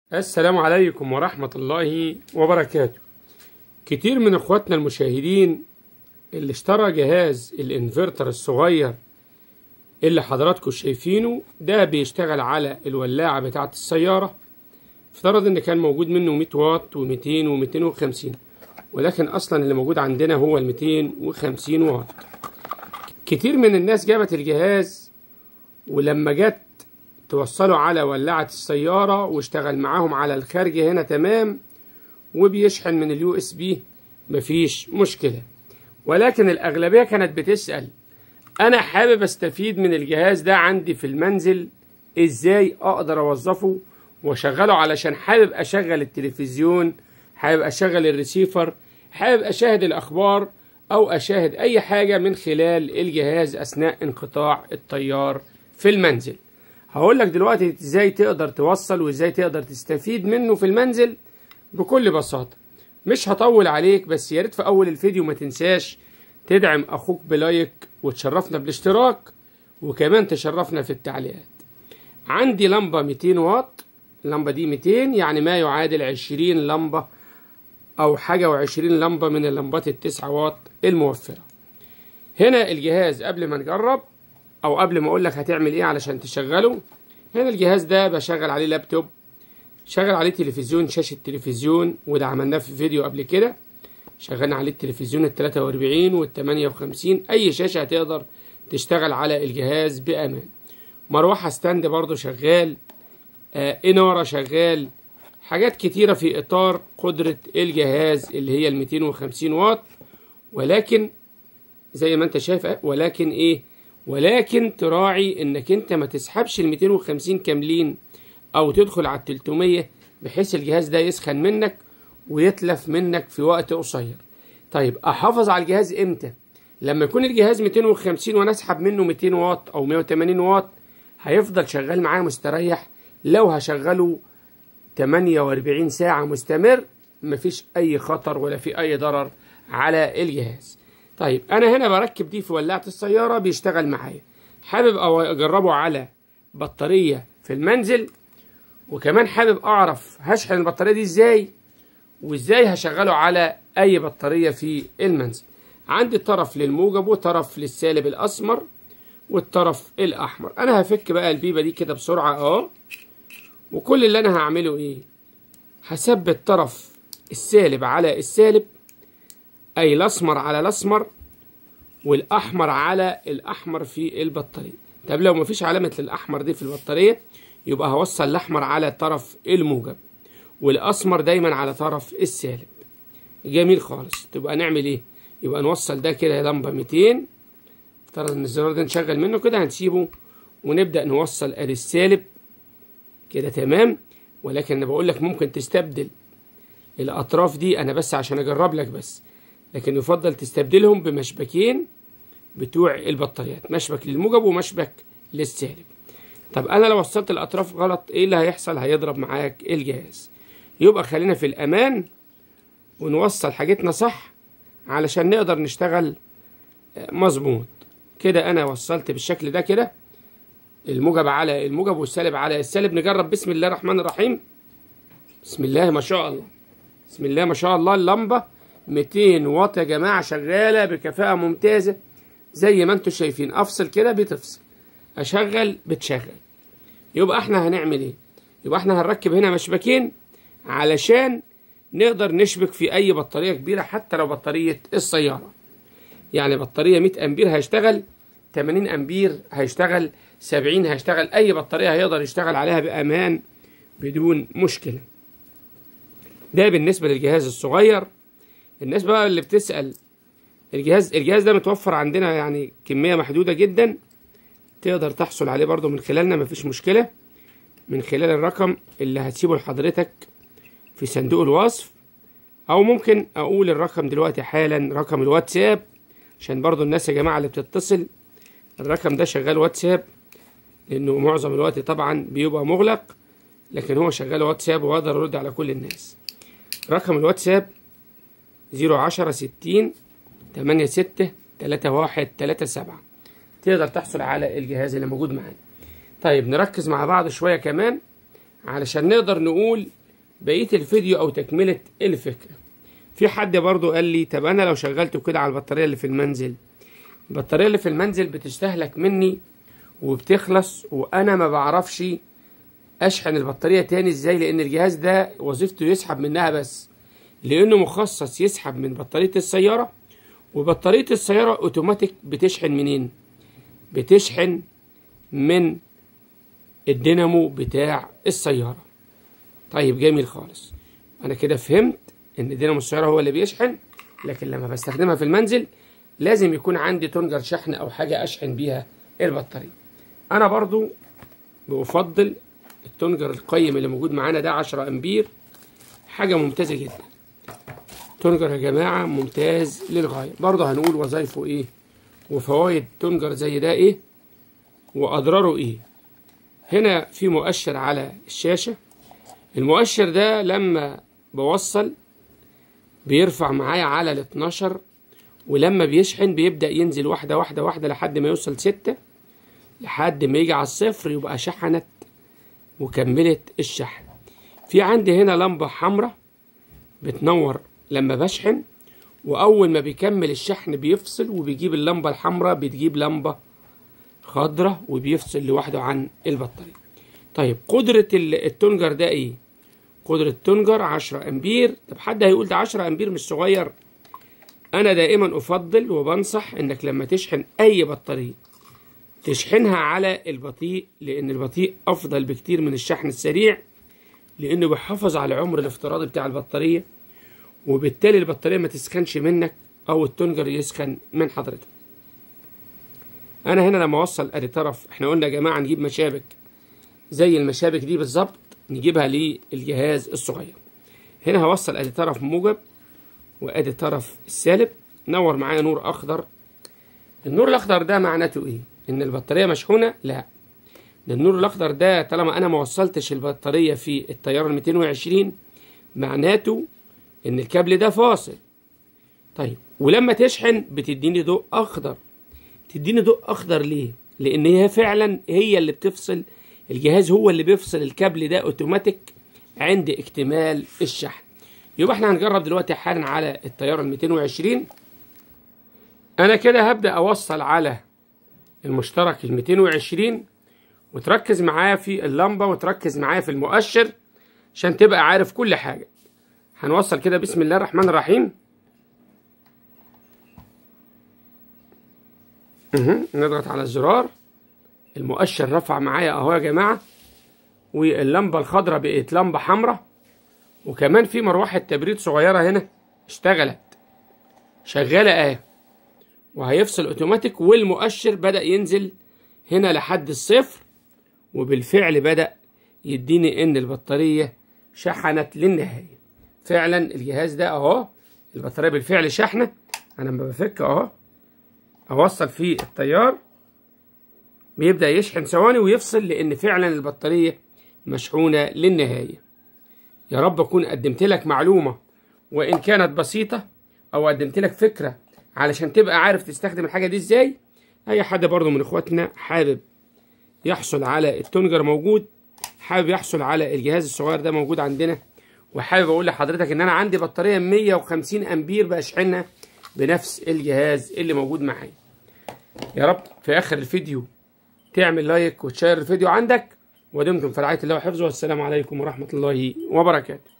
السلام عليكم ورحمة الله وبركاته كتير من اخواتنا المشاهدين اللي اشترى جهاز الانفرتر الصغير اللي حضراتكم شايفينه ده بيشتغل على الولاعة بتاعة السيارة افترض ان كان موجود منه 100 واط و200 و250 ولكن اصلا اللي موجود عندنا هو ال 250 واط كتير من الناس جابت الجهاز ولما جت توصله على ولاعة السيارة واشتغل معاهم على الخارج هنا تمام وبيشحن من اليو اس بي مفيش مشكلة ولكن الأغلبية كانت بتسأل أنا حابب أستفيد من الجهاز ده عندي في المنزل إزاي أقدر أوظفه وأشغله علشان حابب أشغل التلفزيون حابب أشغل الريسيفر حابب أشاهد الأخبار أو أشاهد أي حاجة من خلال الجهاز أثناء انقطاع التيار في المنزل هقول لك دلوقتي ازاي تقدر توصل وازاي تقدر تستفيد منه في المنزل بكل بساطة مش هطول عليك بس يا ريت في اول الفيديو ما تنساش تدعم اخوك بلايك وتشرفنا بالاشتراك وكمان تشرفنا في التعليقات عندي لمبة 200 واط اللمبة دي 200 يعني ما يعادل 20 لمبة او حاجة و20 لمبة من اللمبات التسعة واط الموفرة هنا الجهاز قبل ما نجرب او قبل ما اقول لك هتعمل ايه علشان تشغله هنا الجهاز ده بشغل عليه لابتوب شغل عليه تلفزيون شاشة تلفزيون وده عملناه في فيديو قبل كده شغلنا عليه التلفزيون ال 43 وال 58 اي شاشة هتقدر تشتغل على الجهاز بامان مروحة ستاند برضو شغال آه انارة شغال حاجات كتيرة في اطار قدرة الجهاز اللي هي ال 250 واط ولكن زي ما انت شايف ولكن ايه ولكن تراعي انك انت ما تسحبش ال 250 كاملين او تدخل على ال 300 بحيث الجهاز ده يسخن منك ويتلف منك في وقت قصير طيب احافظ على الجهاز امتى لما يكون الجهاز 250 وانا اسحب منه 200 واط او 180 واط هيفضل شغال معايا مستريح لو هشغله 48 ساعة مستمر مفيش اي خطر ولا في اي ضرر على الجهاز طيب انا هنا بركب دي في ولاعة السيارة بيشتغل معايا حابب اجربه على بطارية في المنزل وكمان حابب اعرف هشحن البطارية دي ازاي وازاي هشغله على اي بطارية في المنزل عندي طرف للموجب وطرف للسالب الاسمر والطرف الاحمر انا هفك بقى البيبة دي كده بسرعة اهو وكل اللي انا هعمله ايه هثبت طرف السالب على السالب أي الأسمر على الأسمر والأحمر على الأحمر في البطارية طب لو مفيش علامة للأحمر دي في البطارية يبقى هوصل الأحمر على طرف الموجب والأسمر دايما على طرف السالب جميل خالص تبقى نعمل إيه يبقى نوصل ده كده لمبة 200 افترض إن الزرار ده نشغل منه كده هنسيبه ونبدأ نوصل أدي السالب كده تمام ولكن أنا بقول لك ممكن تستبدل الأطراف دي أنا بس عشان أجرب لك بس لكن يفضل تستبدلهم بمشبكين بتوع البطاريات مشبك للموجب ومشبك للسالب طب انا لو وصلت الاطراف غلط ايه اللي هيحصل هيضرب معاك الجهاز يبقى خلينا في الامان ونوصل حاجتنا صح علشان نقدر نشتغل مظبوط كده انا وصلت بالشكل ده كده الموجب على الموجب والسالب على السالب نجرب بسم الله الرحمن الرحيم بسم الله ما شاء الله بسم الله ما شاء الله اللمبه 200 واط يا جماعة شغالة بكفاءة ممتازة زي ما انتم شايفين افصل كده بتفصل اشغل بتشغل يبقى احنا هنعمل ايه يبقى احنا هنركب هنا مشبكين علشان نقدر نشبك في اي بطارية كبيرة حتى لو بطارية السيارة يعني بطارية 100 امبير هيشتغل 80 امبير هيشتغل 70 هيشتغل اي بطارية هيقدر يشتغل عليها بامان بدون مشكلة ده بالنسبة للجهاز الصغير الناس بقى اللي بتسأل الجهاز الجهاز ده متوفر عندنا يعني كمية محدودة جدا تقدر تحصل عليه برضو من خلالنا مفيش مشكلة من خلال الرقم اللي هتسيبه لحضرتك في صندوق الوصف او ممكن اقول الرقم دلوقتي حالا رقم الواتساب عشان برضو الناس يا جماعة اللي بتتصل الرقم ده شغال واتساب لانه معظم الوقت طبعا بيبقى مغلق لكن هو شغال واتساب واقدر ارد على كل الناس رقم الواتساب زيرو عشرة ستين تمانية ستة تلاتة واحد تلاتة سبعة تقدر تحصل على الجهاز اللي موجود معانا طيب نركز مع بعض شوية كمان علشان نقدر نقول بقية الفيديو او تكملة الفكرة في حد برضو قال لي طب انا لو شغلته كده على البطارية اللي في المنزل البطارية اللي في المنزل بتستهلك مني وبتخلص وانا ما بعرفش اشحن البطارية تاني ازاي لان الجهاز ده وظيفته يسحب منها بس لانه مخصص يسحب من بطارية السيارة وبطارية السيارة اوتوماتيك بتشحن منين بتشحن من الدينامو بتاع السيارة طيب جميل خالص انا كده فهمت ان دينامو السيارة هو اللي بيشحن لكن لما بستخدمها في المنزل لازم يكون عندي تنجر شحن او حاجة اشحن بيها البطارية انا برضو بفضل التنجر القيم اللي موجود معانا ده 10 امبير حاجة ممتازة جدا تنجر يا جماعة ممتاز للغاية برضه هنقول وظايفه ايه وفوائد تنجر زي ده ايه واضراره ايه هنا في مؤشر على الشاشة المؤشر ده لما بوصل بيرفع معايا على ال 12 ولما بيشحن بيبدأ ينزل واحدة واحدة واحدة لحد ما يوصل ستة لحد ما يجي على الصفر يبقى شحنت وكملت الشحن في عندي هنا لمبة حمراء بتنور لما بشحن وأول ما بيكمل الشحن بيفصل وبيجيب اللمبة الحمراء بتجيب لمبة خضراء وبيفصل لوحده عن البطارية طيب قدرة التونجر ده ايه قدرة التونجر 10 امبير طب حد هيقول ده 10 امبير مش صغير انا دائما افضل وبنصح انك لما تشحن اي بطارية تشحنها على البطيء لان البطيء افضل بكتير من الشحن السريع لانه بيحافظ على العمر الافتراضي بتاع البطارية وبالتالي البطارية ما تسخنش منك او التونجر يسخن من حضرتك انا هنا لما اوصل ادي طرف احنا قلنا يا جماعه نجيب مشابك زي المشابك دي بالظبط نجيبها للجهاز الصغير هنا هوصل ادي طرف موجب وادي طرف السالب نور معايا نور اخضر النور الاخضر ده معناته ايه ان البطاريه مشحونه لا ده النور الاخضر ده طالما انا ما وصلتش البطاريه في التيار ال 220 معناته ان الكابل ده فاصل طيب ولما تشحن بتديني ضوء اخضر تديني ضوء اخضر ليه لان هي فعلا هي اللي بتفصل الجهاز هو اللي بيفصل الكابل ده اوتوماتيك عند اكتمال الشحن يبقى احنا هنجرب دلوقتي حالا على التيار ال 220 انا كده هبدا اوصل على المشترك ال 220 وتركز معايا في اللمبه وتركز معايا في المؤشر عشان تبقى عارف كل حاجه هنوصل كده بسم الله الرحمن الرحيم نضغط على الزرار المؤشر رفع معايا اهو يا جماعه واللمبه الخضراء بقت لمبه حمراء وكمان في مروحه تبريد صغيره هنا اشتغلت شغاله اهي وهيفصل اوتوماتيك والمؤشر بدا ينزل هنا لحد الصفر وبالفعل بدا يديني ان البطاريه شحنت للنهايه فعلا الجهاز ده اهو البطاريه بالفعل شحنه انا لما بفك اهو اوصل فيه التيار بيبدأ يشحن ثواني ويفصل لأن فعلا البطارية مشحونة للنهاية يا رب أكون قدمت لك معلومة وإن كانت بسيطة أو قدمت لك فكرة علشان تبقى عارف تستخدم الحاجة دي إزاي أي حد برضو من إخواتنا حابب يحصل على التونجر موجود حابب يحصل على الجهاز الصغير ده موجود عندنا وحابب أقول لحضرتك إن أنا عندي بطارية 150 أمبير بشحنها بنفس الجهاز اللي موجود معايا يا رب في آخر الفيديو تعمل لايك وتشير الفيديو عندك ودمتم في رعاية الله وحفظه والسلام عليكم ورحمة الله وبركاته